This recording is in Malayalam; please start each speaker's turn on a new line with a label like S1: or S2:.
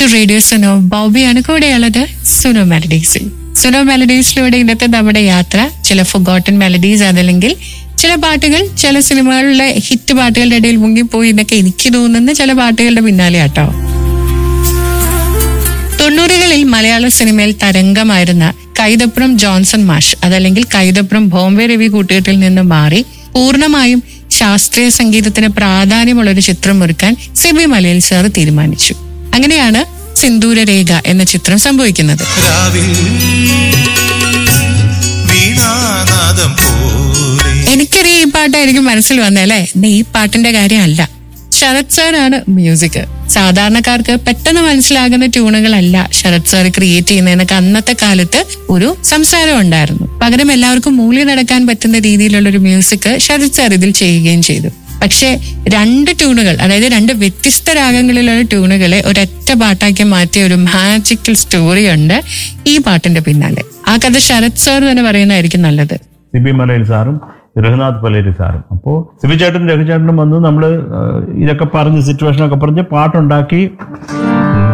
S1: ടു റേഡിയോ സുനോ ബോബിയാണ് കൂടെയുള്ളത് സുനോ മെലഡീസിൽ സുനോ മെലഡീസിലൂടെ ഇന്നത്തെ നമ്മുടെ യാത്ര ചില ഫുഗോട്ടൻ മെലഡീസ് അതല്ലെങ്കിൽ ചില പാട്ടുകൾ ചില സിനിമകളിലെ ഹിറ്റ് പാട്ടുകളുടെ ഇടയിൽ മുങ്ങിപ്പോയി എന്നൊക്കെ എനിക്ക് തോന്നുന്ന ചില പാട്ടുകളുടെ പിന്നാലെ ആട്ടോ തൊണ്ണൂറുകളിൽ മലയാള സിനിമയിൽ തരംഗമായിരുന്ന കൈതപ്രം ജോൺസൺ മാഷ് അതല്ലെങ്കിൽ കൈതപ്രം ബോംബെ രവി കൂട്ടുകെട്ടിൽ നിന്ന് മാറി പൂർണ്ണമായും ശാസ്ത്രീയ സംഗീതത്തിന് പ്രാധാന്യമുള്ള ഒരു ചിത്രം ഒരുക്കാൻ സിബി മലയിൽ സാർ തീരുമാനിച്ചു അങ്ങനെയാണ് സിന്ദൂരരേഖ എന്ന ചിത്രം സംഭവിക്കുന്നത്
S2: രാവിൽ വീണാനാദം പോലെ
S1: എനിക്കറിയാം ഈ പാട്ടായിരിക്കും മനസ്സിൽ വന്നല്ലേ ഈ പാട്ടിന്റെ കാര്യമല്ല ശരത് സാറാണ് മ്യൂസിക് സാധാരണക്കാർക്ക് പെട്ടെന്ന് മനസ്സിലാകുന്ന ട്യൂണുകളല്ല ശരത് സാർ ക്രിയേറ്റ് ചെയ്യുന്നതിനൊക്കെ അന്നത്തെ കാലത്ത് ഒരു സംസാരം ഉണ്ടായിരുന്നു പകരം എല്ലാവർക്കും മൂളി നടക്കാൻ പറ്റുന്ന രീതിയിലുള്ള ഒരു മ്യൂസിക് ശരത് സാർ ഇതിൽ ചെയ്യുകയും ചെയ്തു പക്ഷേ രണ്ട് ട്യൂണുകൾ അതായത് രണ്ട് വ്യത്യസ്ത രാഗങ്ങളിലുള്ള ട്യൂണുകളെ ഒരൊറ്റ പാട്ടാക്കി മാറ്റിയ ഒരു മാജിക്കൽ സ്റ്റോറി ഉണ്ട് ഈ പാട്ടിന്റെ പിന്നാലെ ആ കഥ ശരത് സാർ തന്നെ പറയുന്നതായിരിക്കും നല്ലത്
S3: സിബി മലയിൽ സാറും രഘുനാഥ് പലേരി സാറും അപ്പോൾ സിബി ചേട്ടൻ രഘുചേട്ടനും വന്ന് നമ്മൾ ഇതൊക്കെ പറഞ്ഞ് സിറ്റുവേഷനൊക്കെ പറഞ്ഞ് പാട്ടുണ്ടാക്കി